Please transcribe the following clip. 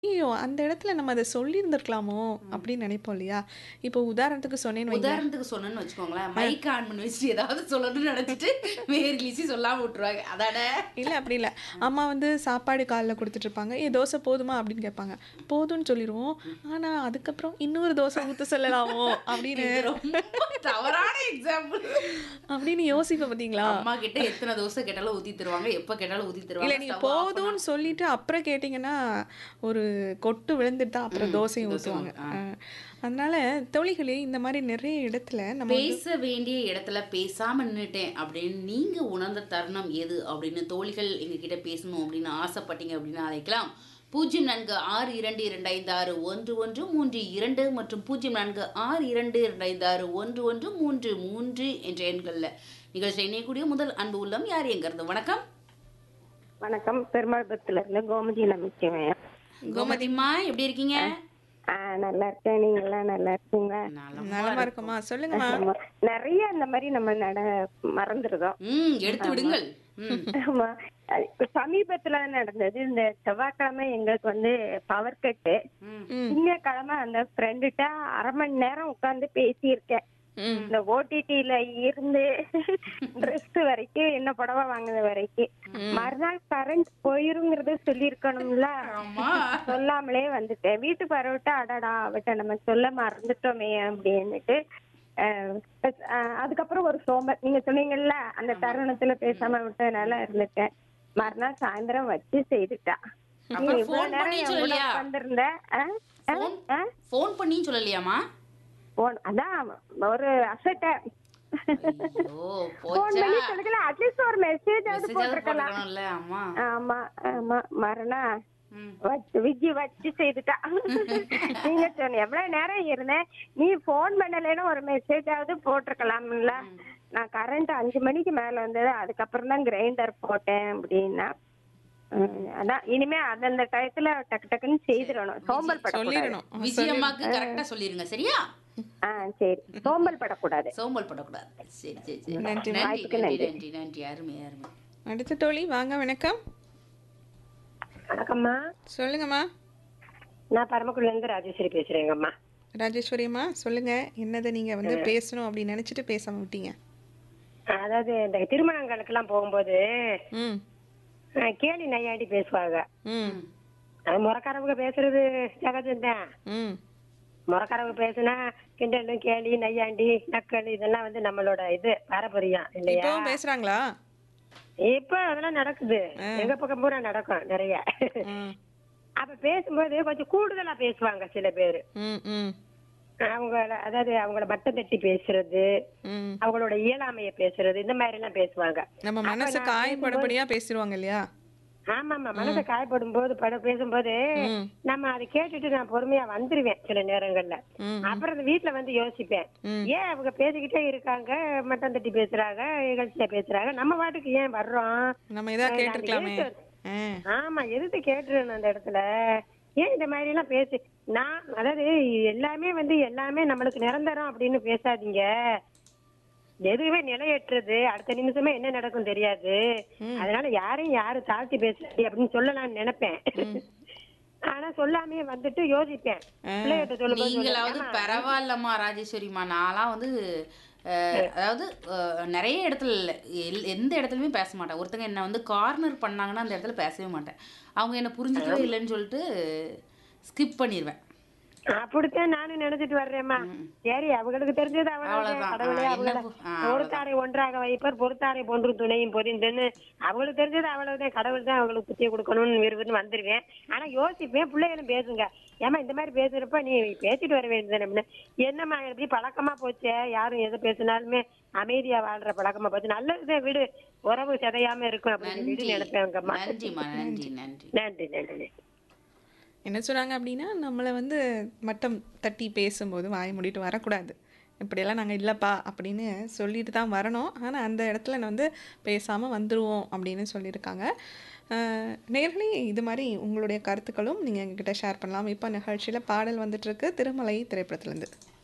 ஐயோ! அந்த இடத்துல நம்ம அத சொல்லியிருந்திருக்கலாமோ! ம். அப்படின்னு நினைப்போம் இல்லையா? இப்போ உதாரணத்துக்கு சொன்னேன்னு வைங்களேன். உதாரணத்துக்கு சொன்னேன்னு வச்சுக்கோங்களேன், அ. மைக் ஆன் பண்ணி வச்சுட்டு ஏதாவது சொல்லணும்னு நெனச்சுட்டு வேறு லிசி சொல்லாம விட்டுருவாங்க. அதானே? இல்ல அப்படி இல்ல. அம்மா வந்து சாப்பாடு காலைல குடுத்துட்டுருப்பாங்க. "ஏ தோசை போதுமா?" அப்படின்னு கேட்பாங்க. போதும்ன்னு சொல்லிருவோம். ஆனா அதுக்கப்புறம் இன்னொரு தோசை ஊத்த சொல்லலாமோ! அப்படின்னு இது ரொம்ப தவறான எக்ஸாம்பிள். அப்படின்னு யோசிப்பேன் பார்த்தீங்களா? அம்மா கிட்ட எத்தன தோசை கேட்டாலும் ஊத்தி தருவாங்க. எப்ப கேட்டாலும் ஊத்தி இல்ல தருவாங்க. நீங்க ஸ்டவ் ஆஃப் பண்ணா போதும்ன்னு சொல்லிட்டு அப்புறம் கேட்டீங்கன்னா, ஒரு கொட்டு விழுந்துட்டு தான் அப்புறம் ம். தோசையும் தோசை ஊத்துவாங்க. ஊத்து ஆ. அ அதனால தோழிகளே இந்த மாரி நெறைய இடத்துல நம்ம வந்து பேச வேண்டிய இடத்துல பேசாம நின்னுட்டேன் அப்படின்னு நீங்க உணர்ந்த தருணம் எது அப்படின்னு தோழிகள் எங்ககிட்ட பேசணும் அப்படின்னு ஆசைப்பட்டீங்க அப்படின்னு அழைக்கலாம். 0462256113 மற்றும் 0462256113 என்ற எண்கள்ல நிகழ்ச்சியை இணையக்கூடிய முதல் அன்பு உள்ளம் யார் எங்கிறது வணக்கம் வணக்கம் பெருமாள்புரத்துல இருந்து கோமதி நம்பிக்கைவேன் கோமதிம்மா எப்படி இருக்கீங்க ஆ நல்லா இருக்கேன் நீங்க எல்லாம் நல்லா இருக்கீங்க நலமா நலமா இருக்கும் இருக்குமா? சொல்லுங்கம்மா. ஆமா. நிறைய இந்த மாதிரி நம்ம நட மறந்துருதோம் ம் எடுத்து ஆமா விடுங்கள் ம் ஆமா அது இப்ப சமீபத்துல நடந்தது இந்த செவ்வாய்க்கிழமை எங்களுக்கு வந்து பவர் கட்டு ம் ம். திங்கக்கிழமை அந்த ஃப்ரெண்டுகிட்ட அரை மணி நேரம் உட்கார்ந்து பேசியிருக்கேன் ம். இந்த ஓடிடில இருந்து ட்ரெஸ் வரைக்கும் என்ன புடவை வாங்குனது வரைக்கும் ம். மறுநாள் கரண்ட் போயிருங்கிறத சொல்லியிருக்கணும்ல ஆமா சொல்லாமலே வந்துட்டேன் வீட்டுக்கு வரவிட்டு அடடா அவட்ட நம்ம சொல்ல மறந்துட்டோமே அப்படின்னுட்டு அஹ், அஹ், அதுக்கப்புறம் ஒரு சோம்பல் நீங்க சொன்னீங்கல்ல அந்த ஆமா தருணத்துல பேசாம விட்டதுனால இருந்துட்டேன் மறுநாள் சாயந்தரம் வச்சு செய்துட்டா நீ அப்புறம் இவ்வளவு ஃபோன் நேரம் பண்ணி என் கூட சொல்லலையா உட்காந்துருந்த ஃபோன் ஃபோன் பண்ணியும் சொல்லலையாமா அதான் ஒரு அசட்ட ஐயோ போன் போச்சா பண்ணி சொல்லிக்கல அட்லீஸ்ட் ஒரு மெசேஜ் ஆவது மெசேஜாவது போட்டிருக்கலாம் போட்டுக்கணும்ல அம்மா ஆமா ஆமா மரணா ம் வச்சு விஜி வச்சு செய்துட்டா நீங்க சொன்ன எவ்வளவு நேரம் இருந்தேன் நீ போன் பண்ணலைன்னு ஒரு மெசேஜ் ஆவது போட்டிருக்கலாம்ல ம். நான் கரண்ட் அஞ்சு மணிக்கு மேல வந்தது அதுக்கப்புறம் தான் கிரைண்டர் போட்டேன் அப்படின்னா உம், அதான் இனிமே அந்தந்த டயத்துல டக்கு டக்குன்னு செய்திடணும் சோம்பல் படக்கூடாது சொல்லிரணும். ஆ, விஜய் சொல்லி அம்மாக்கு கரெக்டா சொல்லிருங்க சரியா ஆ சரி சோம்பல் படக்கூடாது சோம்பல் படக்கூடாது சரி சரி சரி நன்றி. நன்றி வாய்ப்புக்கு நன்றி நன்றி. நன்றி நன்றி அருமை அருமை அடுத்த தோழி வாங்க வணக்கம். வணக்கம்மா சொல்லுங்கம்மா. நான் பரமக்குடில இருந்து ராஜேஸ்வரி பேசுறேங்கம்மா ராஜேஸ்வரி அம்மா சொல்லுங்க. என்னத நீங்க வந்து பேசணும் அப்படின்னு நினைச்சிட்டு பேசாம விட்டீங்க? அதாவது இந்த திருமணங்களுக்கெல்லாம் போகும்போது ம். அஹ், கேலி நையாண்டி பேசுவாங்க ம். அது முறக்காரவங்க பேசுறது சகஜம்தான் ம். முறக்காரவங்க பேசுனா கிண்டலும் கேலி நையாண்டி நக்கல் இதெல்லாம் வந்து நம்மளோட இது பாரம்பரியம் இல்லையா இப்பவும் பேசுறாங்களா? இப்ப அதெல்லாம் நடக்குது எங்க பக்கம் பூரா நடக்கும் நிறைய ம். அப்ப பேசும்போது கொஞ்சம் கூடுதலா பேசுவாங்க சில பேரு ம். ம். அவங்கள அதாவது அவங்கள மட்டம் தட்டி பேசுறது ம். அவங்களோட இயலாமைய பேசுறது இந்த மாதிரி எல்லாம் பேசுவாங்க நம்ம அப்ப மனசு நான் காயப்படும்படியா பேசிடுவாங்க இல்லையா? ஆமா ஆமா மனசை காயப்படும் போது பட பேசும்போது ம். நம்ம அதை கேட்டுட்டு நான் பொறுமையா வந்துருவேன் சில நேரங்கள்ல ம். அப்புறம் அந்த வீட்டுல வந்து யோசிப்பேன் ம். ஏன் அவங்க பேசிக்கிட்டே இருக்காங்க மட்டம் தட்டி பேசுறாங்க இகழ்ச்சியா பேசுறாங்க நம்ம பாட்டுக்கு ஏன் வர்றோம் நம்ம ஏதாவது அஹ் அந்த கேட்டிருக்கலாமே. எதிர்த்து- ஆ. ஆமா எதிர்த்து கேட்டுருணும் அந்த இடத்துல ஏன் இந்த மாதிரி எல்லாம் பேசு நான் அதாவது எல்லாமே வந்து எல்லாமே நம்மளுக்கு நிரந்தரம் அப்படின்னு பேசாதீங்க எதுவுமே நிலையற்றது அடுத்த நிமிஷமே என்ன நடக்கும் தெரியாது அதனால யாரையும் யாரும் தாழ்த்தி பேசாதீங்க அப்படின்னு சொல்லலாம்னு நினைப்பேன் ஆனா சொல்லாமே வந்துட்டு யோசிப்பேன் பிள்ளைகிட்ட சொல்லும்போது நீங்களாவது சொல்லுவேன், "ஏம்மா, பரவாயில்லம்மா ராஜேஸ்வரிம்மா நான்லாம் வந்து அஹ், அதாவது அஹ், நிறைய இடத்துல இல்ல, எல்- எந்த இடத்துலயுமே பேச மாட்டேன் ஒருத்தங்க என்ன வந்து கார்னர் பண்ணாங்கன்னா அந்த இடத்துல பேசவே மாட்டேன் அவங்க என்ன புரிஞ்சுக்கவே இல்லைன்னு சொல்லிட்டு ஸ்கிப் பண்ணிடுவேன் அப்படித்தான் நானும் நினைச்சிட்டு வர்றேம்மா சரி அவங்களுக்கு தெரிஞ்சது அவங்களுக்கு அவ்வளவுதான். கடவுளே ஆ, அவங்கள என்ன பு- ஆ, பொறுத்தாரை ஒன்றாக வைப்பர் பொறுத்தாரை போன்று துணையும் பொறிந்துன்னு அவங்களுக்கு தெரிஞ்சது அவ்வளவுதான் கடவுள் தான் அவங்களுக்கு புத்திய கொடுக்கணும்னு விரும்புன்னு வந்துருவேன் ஆனா யோசிப்பேன் பிள்ளைகளும் பேசுங்க ஏமா இந்த மாதிரி பேசுறப்ப நீ பேசிட்டு வர வேண்டியது அப்படின்னு என்னம்மா எப்படி பழக்கமா போச்சே யாரும் எதை பேசினாலுமே அமைதியா வாழ்ற பழக்கமா போச்சு நல்லதுதான் விடு உறவு சிதையாம இருக்கும் அப்படின்னு நன்றி சொல்லிட்டு நினைப்பேங்கம்மா நன்றிம்மா நன்றி நன்றி நன்றி நன்றி என்ன சொல்றாங்க அப்படின்னா நம்மளை வந்து மட்டம் தட்டி பேசும்போது வாய் மூடிட்டு வரக்கூடாது இப்படியெல்லாம் நாங்கள் இல்லைப்பா அப்படின்னு சொல்லிட்டு தான் வரணும் ஆனால் அந்த இடத்துல நான் வந்து பேசாமல் வந்துடுவோம் அப்படின்னு சொல்லியிருக்காங்க அஹ், நேயர்களே இது மாதிரி உங்களுடைய கருத்துக்களும் நீங்கள் எங்ககிட்ட ஷேர் பண்ணலாம் இப்போ நிகழ்ச்சியில் பாடல் வந்துட்டுருக்கு திருமலை திரைப்படத்துலேருந்து